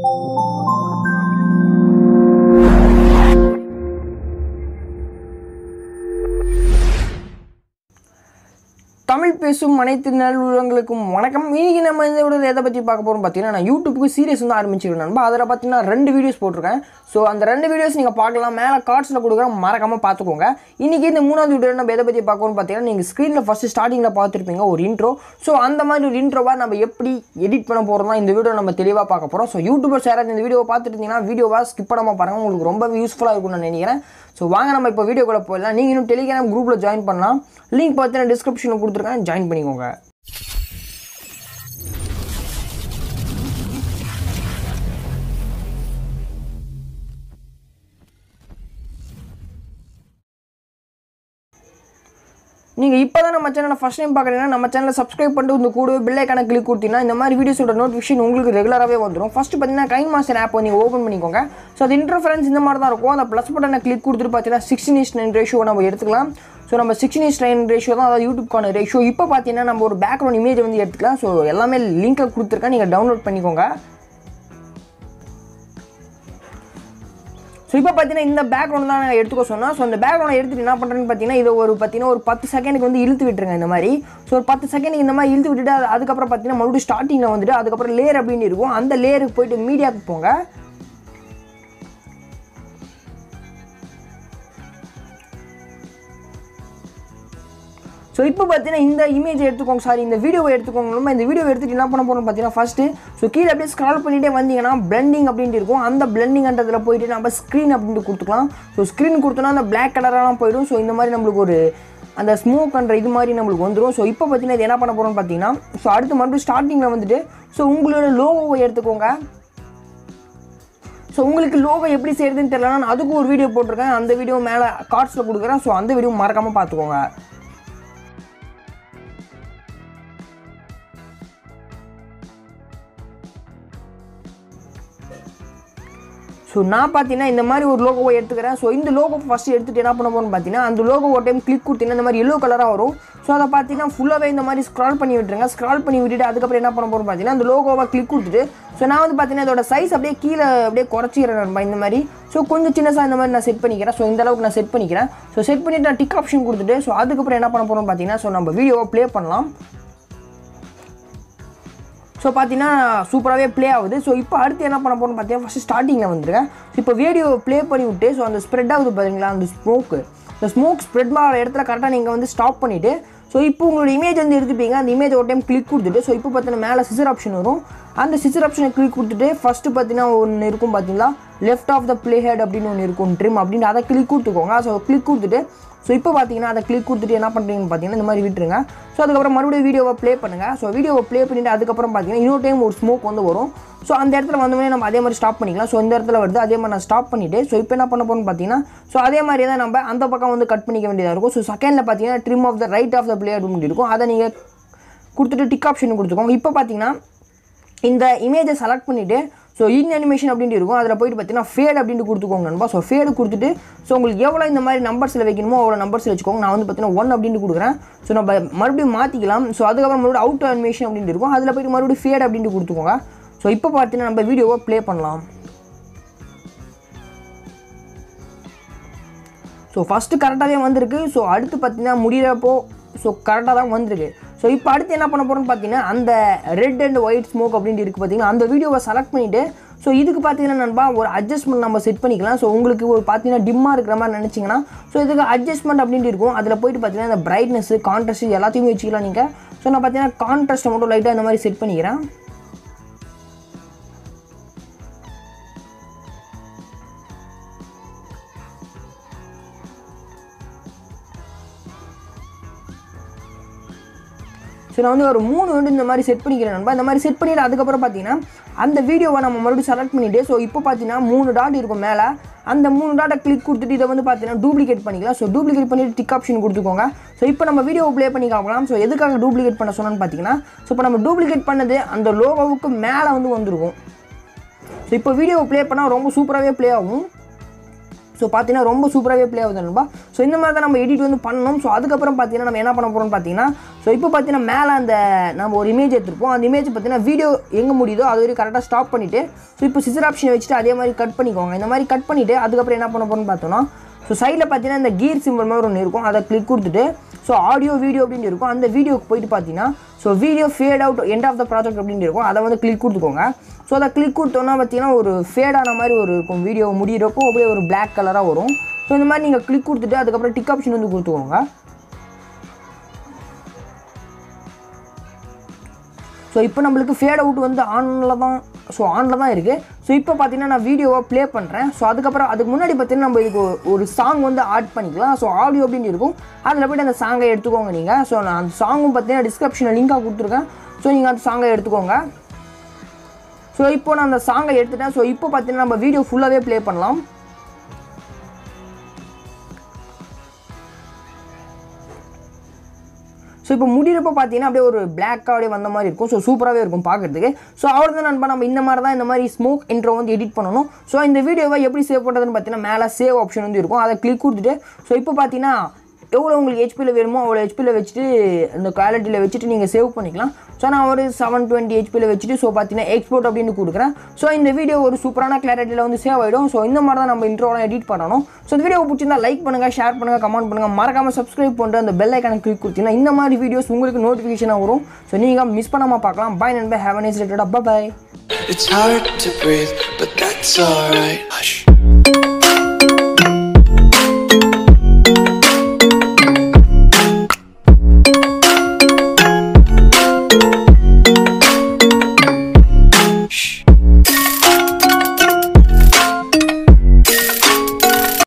தமிழ் பேசும் அனைத்து நல்லுறங்களுக்கும் வணக்கம் இன்னைக்கு நம்ம இந்த விட எதை பற்றி பார்க்க போகிறோம் பார்த்தீங்கன்னா நான் யூடியூப்புக்கு சீரியஸ் வந்து ஆரம்பிச்சிருக்கேன் நண்பா அதில் பார்த்தீங்கன்னா ரெண்டு வீடியோஸ் போட்டிருக்கேன் ஸோ அந்த ரெண்டு வீடியோஸ் நீங்கள் பார்க்கலாம் மேலே கார்ட்ஸில் கொடுக்குறேன் மறக்காமல் பார்த்துக்கோங்க இன்றைக்கி இந்த மூணாவது வீடியோ நம்ம எதை பற்றி பார்க்கணும் பார்த்தீங்கன்னா நீங்கள் ஸ்க்ரீனில் ஃபஸ்ட்டு ஸ்டார்டிங்கில் பார்த்துருப்பீங்க ஒரு இன்ட்ரோ ஸோ அந்த மாதிரி ஒரு இன்ட்ரோவாக நம்ம எப்படி எடிட் பண்ண போகிறோம் இந்த வீடியோ நம்ம தெளிவாக பார்க்க போகிறோம் ஸோ யூடியூபர்ஸ் யாராவது இந்த வீடியோவை பார்த்துட்டு இருந்தீங்கன்னா வீடியோவாக ஸ்கிப் பண்ணாமல் பாருங்கள் உங்களுக்கு ரொம்ப யூஸ்ஃபுல்லாக இருக்கும்னு நான் நினைக்கிறேன் ஸோ வாங்க நம்ம இப்போ வீடியோக்குள்ளே போயிடலாம் நீங்கள் இன்னும் டெலிகிராம் குரூப்பில் ஜாயின் பண்ணலாம் லிங்க் பார்த்தீங்கன்னா டிஸ்கிரிப்ஷனில் கொடுத்துருக்கேன் ஜாயின் பண்ணிக்கோங்க நீங்கள் இப்போ தான் நம்ம சேனலை ஃபஸ்ட் டைம் பார்க்குறீங்கன்னா நம்ம சேனலை சப்ஸ்கிரைப் பண்ணிட்டு இந்த கூடவே பில்லை கணக்கு கிளிக் கொடுத்தீங்கன்னா இந்த மாதிரி வீடியோஸோட நோட்டிஃபிகேஷன் உங்களுக்கு ரெகுலராகவே வந்துடும் ஃபஸ்ட்டு பார்த்தீங்கன்னா கைன் மாஸ்டர் ஆப் நீங்கள் ஓப்பன் பண்ணிக்கோங்க ஸோ அது இன்டர்ஃபரன்ஸ் இந்த மாதிரி தான் இருக்கும் அந்த ப்ளஸ் பட்டனை கிளிக் கொடுத்துட்டு பார்த்தீங்கன்னா சிக்ஸ்டின் இஸ் நைன் ரேஷியோ நம்ம எடுத்துக்கலாம் ஸோ நம்ம சிக்ஸ்டின் இஸ் நைன் ரேஷியோ தான் அதாவது யூடியூப்க்கான ரேஷியோ இப்போ பார்த்தீங்கன்னா நம்ம ஒரு பேக்ரவுண்ட் இமேஜ் வந்து எடுத்துக்கலாம் ஸோ எல்லாமே லிங்க்கில் கொடுத்துருக்கேன் நீங்கள் டவுன்லோட் பண்ணிக்கோங்க ஸோ இப்போ பார்த்தீங்கன்னா இந்த பேக்ரவுண்ட் தான் நான் எடுத்துக்க சொன்னோம் ஸோ அந்த பேக்ரவுண்டை எடுத்துட்டு என்ன பண்ணுறேன்னு பார்த்தீங்கன்னா இதை ஒரு பார்த்தீங்கன்னா ஒரு பத்து செகண்டுக்கு வந்து இழுத்து விட்டுருங்க இந்த மாதிரி ஸோ ஒரு பத்து செகண்டுக்கு இந்த மாதிரி இழுத்து விட்டுட்டு அது- அதுக்கப்புறம் பார்த்தீங்கன்னா மறுபடியும் ஸ்டார்டிங்கில் வந்துட்டு அதுக்கப்புறம் லேயர் அப்படின்னு இருக்கும் அந்த லேயருக்கு போயிட்டு மீடியாவுக்கு போங்க ஸோ இப்போ பார்த்தீங்கன்னா இந்த இமேஜ் எடுத்துக்கோங்க சாரி இந்த வீடியோவை எடுத்துக்கோங்க நம்ம இந்த வீடியோ எடுத்துட்டு என்ன பண்ண போகிறோம் பார்த்தீங்கன்னா ஃபஸ்ட்டு ஸோ கீழே அப்படியே ஸ்க்ரால் பண்ணிட்டே வந்தீங்கன்னா பிளெண்டிங் அப்படின்ட்டு இருக்கும் அந்த பிளெண்டிங்ன்றதுல போயிட்டு நம்ம ஸ்க்ரீன் அப்படின்ட்டு கொடுத்துக்கலாம் ஸோ ஸ்க்ரீன் கொடுத்தோன்னா அந்த பிளாக் கலரெல்லாம் போயிடும் ஸோ இந்த மாதிரி நம்மளுக்கு ஒரு அந்த ஸ்மோக்ன்ற இது மாதிரி நம்மளுக்கு வந்துடும் ஸோ இப்போ பார்த்தீங்கன்னா இது என்ன பண்ண போகிறோம்னு பார்த்தீங்கன்னா ஸோ அடுத்து மறுபடியும் ஸ்டார்டிங்கில் வந்துட்டு ஸோ உங்களோட லோகோவை எடுத்துக்கோங்க ஸோ உங்களுக்கு லோகோ எப்படி செய்யறதுன்னு தெரியலனா நான் அதுக்கு ஒரு வீடியோ போட்டிருக்கேன் அந்த வீடியோ மேலே கார்ட்ஸில் கொடுக்குறேன் ஸோ அந்த வீடியோ மறக்காமல் பார்த்துக்கோங்க ஸோ நான் பார்த்தீங்கன்னா இந்த மாதிரி ஒரு லோகோவை எடுத்துக்கிறேன் ஸோ இந்த லோகோ ஃபஸ்ட்டு எடுத்துட்டு என்ன பண்ண போகிறோம்னு பார்த்தீங்கன்னா அந்த லோகோ ஒரு டைம் கிளிக் கொடுத்தீங்கன்னா இந்த மாதிரி எல்லோ கலராக வரும் ஸோ அதை பார்த்தீங்கன்னா ஃபுல்லாகவே இந்த மாதிரி ஸ்க்ரால் பண்ணி விட்டுருங்க ஸ்க்ரால் பண்ணி விட்டுட்டு அதுக்கப்புறம் என்ன பண்ண போகிறோம் பார்த்தீங்கன்னா அந்த லோகோவை கிளிக் கொடுத்துட்டு ஸோ நான் வந்து பார்த்தீங்கன்னா இதோட சைஸ் அப்படியே கீழே அப்படியே குறைச்சிக்கிறேன் நண்பா இந்த மாதிரி ஸோ கொஞ்சம் சின்னசாக இந்த மாதிரி நான் செட் பண்ணிக்கிறேன் ஸோ இந்த அளவுக்கு நான் செட் பண்ணிக்கிறேன் ஸோ செட் பண்ணிட்டு நான் டிக் ஆப்ஷன் கொடுத்துட்டு ஸோ அதுக்கப்புறம் என்ன பண்ண போகிறோம் பார்த்தீங்கன்னா ஸோ நம்ம வீடியோவை ப்ளே பண்ணலாம் ஸோ பார்த்தீங்கன்னா சூப்பராகவே ப்ளே ஆகுது ஸோ இப்போ அடுத்து என்ன பண்ண போகிறோம்னு பார்த்தீங்கன்னா ஃபஸ்ட்டு ஸ்டார்டிங்கில் வந்துருங்க இப்போ வீடியோ ப்ளே பண்ணி விட்டு ஸோ அந்த ஸ்ப்ரெட் ஆகுது பார்த்தீங்களா அந்த ஸ்மோக்கு இந்த ஸ்மோக் ஸ்ப்ரெட் ஆகிற இடத்துல கரெக்டாக நீங்கள் வந்து ஸ்டாப் பண்ணிவிட்டு ஸோ இப்போ உங்களோட இமேஜ் வந்து எடுத்துப்பீங்க அந்த இமேஜ் ஒரு டைம் கிளிக் கொடுத்துட்டு ஸோ இப்போ பார்த்தீங்கன்னா மேலே சிசர் ஆப்ஷன் வரும் அந்த சிசர் ஆப்ஷனை கிளிக் கொடுத்துட்டு ஃபஸ்ட்டு பார்த்தீங்கன்னா ஒன்று இருக்கும் பார்த்தீங்களா left of the play head அப்படின்னு ஒன்று இருக்கும் ட்ரிம் அப்படின்னு அதை கிளிக் கொடுத்துக்கோங்க ஸோ கிளிக் கொடுத்துட்டு ஸோ இப்போ பார்த்தீங்கன்னா அதை கிளிக் கொடுத்துட்டு என்ன பண்ணுறீங்கன்னு பார்த்தீங்கன்னா இந்த மாதிரி விட்டுருங்க ஸோ அதுக்கப்புறம் மறுபடியும் வீடியோவை ப்ளே பண்ணுங்கள் ஸோ வீடியோவை ப்ளே பண்ணிட்டு அதுக்கப்புறம் பார்த்தீங்கன்னா இன்னொரு டைம் ஒரு ஸ்மோக் வந்து வரும் ஸோ அந்த இடத்துல வந்தோடனே நம்ம அதே மாதிரி ஸ்டாப் பண்ணிக்கலாம் ஸோ இந்த இடத்துல வருது அதே மாதிரி நான் ஸ்டாப் பண்ணிவிட்டு ஸோ இப்போ என்ன பண்ண போகிறோம்னு பார்த்தீங்கன்னா ஸோ அதே மாதிரி தான் நம்ம அந்த பக்கம் வந்து கட் பண்ணிக்க வேண்டியதாக இருக்கும் ஸோ செகண்டில் பார்த்தீங்கன்னா trim off the right of the play அப்படின்னு இருக்கும் அதை நீங்கள் கொடுத்துட்டு டிக் ஆப்ஷன் கொடுத்துக்கோங்க இப்போ பார்த்தீங்கன்னா இந்த இமேஜை செலக்ட் பண்ணிவிட்டு ஸோ இன் அனிமேஷன் அப்படின்ட்டு இருக்கும் அதில் போயிட்டு பார்த்தீங்கன்னா ஃபேட் அப்படின்ட்டு கொடுத்துக்கோங்க நண்பா ஸோ ஃபேடு கொடுத்துட்டு ஸோ உங்களுக்கு எவ்வளோ இந்த மாதிரி நம்பர்ஸில் வைக்கணுமோ அவ்வளோ நம்பர்ஸில் வச்சுக்கோங்க நான் வந்து பார்த்தீங்கன்னா ஒன் அப்படின்ட்டு கொடுக்குறேன் ஸோ நம்ம மறுபடியும் மாற்றிக்கலாம் ஸோ அதுக்கப்புறம் மறுபடியும் அவுட் அனிமேஷன் அப்படின்ட்டு இருக்கும் அதில் போயிட்டு மறுபடியும் ஃபேட் அப்படின்ட்டு கொடுத்துக்கோங்க ஸோ இப்போ பார்த்தீங்கன்னா நம்ம வீடியோவை ப்ளே பண்ணலாம் ஸோ ஃபஸ்ட்டு கரெக்டாகவே வந்திருக்கு ஸோ அடுத்து பார்த்தீங்கன்னா முடிகிறப்போ ஸோ கரெக்டாக தான் வந்திருக்கு ஸோ இப்போ அடுத்து என்ன பண்ண போகிறோம்னு பார்த்தீங்கன்னா அந்த ரெட் அண்ட் ஒயிட் ஸ்மோக் அப்படின்னு இருக்குது பார்த்தீங்கன்னா அந்த வீடியோவை செலக்ட் பண்ணிவிட்டு ஸோ இதுக்கு பார்த்தீங்கன்னா நண்பா ஒரு அட்ஜஸ்ட்மெண்ட் நம்ம செட் பண்ணிக்கலாம் ஸோ உங்களுக்கு ஒரு பார்த்தீங்கன்னா டிம்மாக இருக்கிற மாதிரி நினச்சிங்கன்னா ஸோ இதுக்கு அட்ஜஸ்ட்மெண்ட் அப்படின்ட்டு இருக்கும் அதில் போயிட்டு பார்த்தீங்கன்னா இந்த பிரைட்னஸ் கான்ட்ராஸ்ட் எல்லாத்தையுமே வச்சுக்கலாம் நீங்கள் ஸோ நான் பார்த்தீங்கன்னா கான்ட்ராஸ்ட்டை மட்டும் லைட்டாக இந்த மாதிரி செட் பண்ணிக்கிறேன் ஸோ நான் வந்து ஒரு மூணு வந்து இந்த மாதிரி செட் பண்ணிக்கிறேன் நண்பா இந்த மாதிரி செட் பண்ணிட்டு அதுக்கப்புறம் பார்த்தீங்கன்னா அந்த வீடியோவை நம்ம மறுபடியும் செலக்ட் பண்ணிவிட்டு ஸோ இப்போ பார்த்தீங்கன்னா மூணு டாட் இருக்கும் மேலே அந்த மூணு டாட்டை கிளிக் கொடுத்துட்டு இதை வந்து பார்த்தீங்கன்னா டூப்ளிகேட் பண்ணிக்கலாம் ஸோ டூப்ளிகேட் பண்ணிட்டு டிக் ஆப்ஷன் கொடுத்துக்கோங்க ஸோ இப்போ நம்ம வீடியோ ப்ளே பண்ணி காக்கலாம் ஸோ எதுக்காக டூப்ளிகேட் பண்ண சொன்னோன்னு பார்த்தீங்கன்னா ஸோ இப்போ நம்ம டூப்ளிகேட் பண்ணது அந்த லோகோவுக்கு மேலே வந்து வந்துருக்கும் ஸோ இப்போ வீடியோ ப்ளே பண்ணால் ரொம்ப சூப்பராகவே ப்ளே ஆகும் ஸோ பார்த்தீங்கன்னா ரொம்ப சூப்பராகவே ப்ளே ஆகுது நண்பா ஸோ இந்த மாதிரி தான் நம்ம எடிட் வந்து பண்ணணும் ஸோ அதுக்கப்புறம் பார்த்தீங்கன்னா நம்ம என்ன பண்ண போகிறோம்னு பார்த்தீங்கன்னா ஸோ இப்போ பார்த்தீங்கன்னா மேலே அந்த நம்ம ஒரு இமேஜ் எடுத்துருப்போம் அந்த இமேஜ் பார்த்தீங்கன்னா வீடியோ எங்கே முடியுதோ அது வரைக்கும் கரெக்டாக ஸ்டாப் பண்ணிவிட்டு ஸோ இப்போ சிசர் ஆப்ஷன் வச்சுட்டு அதே மாதிரி கட் பண்ணிக்கோங்க இந்த மாதிரி கட் பண்ணிவிட்டு அதுக்கப்புறம் என்ன பண்ண போகிறோம்னு பார்த்தோம்னா ஸோ சைடில் பார்த்தீங்கன்னா இந்த கீர் சிம்பிள் மாதிரி ஒன்று இருக்கும் அதை கிளிக் கொடுத்துட்டு ஸோ ஆடியோ வீடியோ அப்படின்னு இருக்கும் அந்த வீடியோக்கு போயிட்டு பார்த்தீங்கன்னா so video fade out end of the project அப்படின்னு இருக்கும் அதை வந்து கிளிக் கொடுத்துக்கோங்க ஸோ அதை கிளிக் கொடுத்தோன்னா பார்த்தீங்கன்னா ஒரு ஃபேடான மாதிரி ஒரு இருக்கும் வீடியோ முடியிறப்போ அப்படியே ஒரு பிளாக் கலராக வரும் ஸோ இந்த மாதிரி நீங்கள் கிளிக் கொடுத்துட்டு அதுக்கப்புறம் டிக் ஆப்ஷன் வந்து கொடுத்துக்கோங்க ஸோ இப்போ நம்மளுக்கு ஃபேட் அவுட் வந்து ஆனில் தான் ஸோ ஆனில் தான் இருக்குது ஸோ இப்போ பார்த்தீங்கன்னா நான் வீடியோவை ப்ளே பண்ணுறேன் ஸோ அதுக்கப்புறம் அதுக்கு முன்னாடி பார்த்தீங்கன்னா நம்ம இதுக்கு ஒரு- ஒரு சாங் வந்து ஆட் பண்ணிக்கலாம் ஸோ ஆடியோ அப்படின்னு இருக்கும் அதில் போய்ட்டு அந்த சாங்கை எடுத்துக்கோங்க நீங்கள் ஸோ நான் அந்த சாங்கும் பார்த்தீங்கன்னா டிஸ்கிரிப்ஷனில் லிங்காக கொடுத்துருக்கேன் ஸோ நீங்கள் அந்த சாங்கை எடுத்துக்கோங்க ஸோ இப்போ நான் அந்த சாங்கை எடுத்துட்டேன் ஸோ இப்போ பார்த்தீங்கன்னா நம்ம வீடியோ ஃபுல்லாகவே ப்ளே பண்ணலாம் ஸோ இப்போ முடிகிறப்ப பார்த்தீங்கன்னா அப்படியே ஒரு பிளாக்காக அப்படியே வந்த மாதிரி இருக்கும் ஸோ சூப்பராகவே இருக்கும் பார்க்கறதுக்கு ஸோ அவ்வளோ தான் நண்பா நம்ம இந்த மாதிரி தான் இந்த மாதிரி ஸ்மோக் இன்ட்ரோ வந்து எடிட் பண்ணணும் ஸோ இந்த வீடியோவை எப்படி சேவ் பண்ணுறதுன்னு பார்த்தீங்கன்னா மேலே சேவ் ஆப்ஷன் வந்து இருக்கும் அதை கிளிக் கொடுத்துட்டு ஸோ இப்போ பார்த்தீங்கன்னா எவ்வளோ உங்களுக்கு ஹெச்பியில் வேணுமோ அவ்வளோ ஹெச்பியில் வச்சுட்டு இந்த குவாலிட்டியில் வச்சுட்டு நீங்கள் சேவ் பண்ணிக்கலாம் ஸோ நான் ஒரு செவன் டுவெண்ட்டி ஹெச்பியில் வச்சுட்டு ஸோ பார்த்தீங்கன்னா எக்ஸ்போர்ட் அப்படின்னு கொடுக்குறேன் ஸோ இந்த வீடியோ ஒரு சூப்பரான கிளாரிட்டியில் வந்து சேவ் ஆகிடும் ஸோ இந்த மாதிரி தான் நம்ம இன்ட்ரோலாம் எடிட் பண்ணணும் ஸோ இந்த வீடியோ பிடிச்சிருந்தா லைக் பண்ணுங்கள் ஷேர் பண்ணுங்கள் கமெண்ட் பண்ணுங்கள் மறக்காமல் சப்ஸ்கிரைப் பண்ணிட்டு அந்த பெல் ஐக்கான கிளிக் கொடுத்தீங்கன்னா இந்த மாதிரி வீடியோஸ் உங்களுக்கு நோட்டிஃபிகேஷனாக வரும் ஸோ நீங்கள் மிஸ் பண்ணாமல் பார்க்கலாம் பை நண்பை have nice related bye It's hard to breathe, but that's alright. Hush.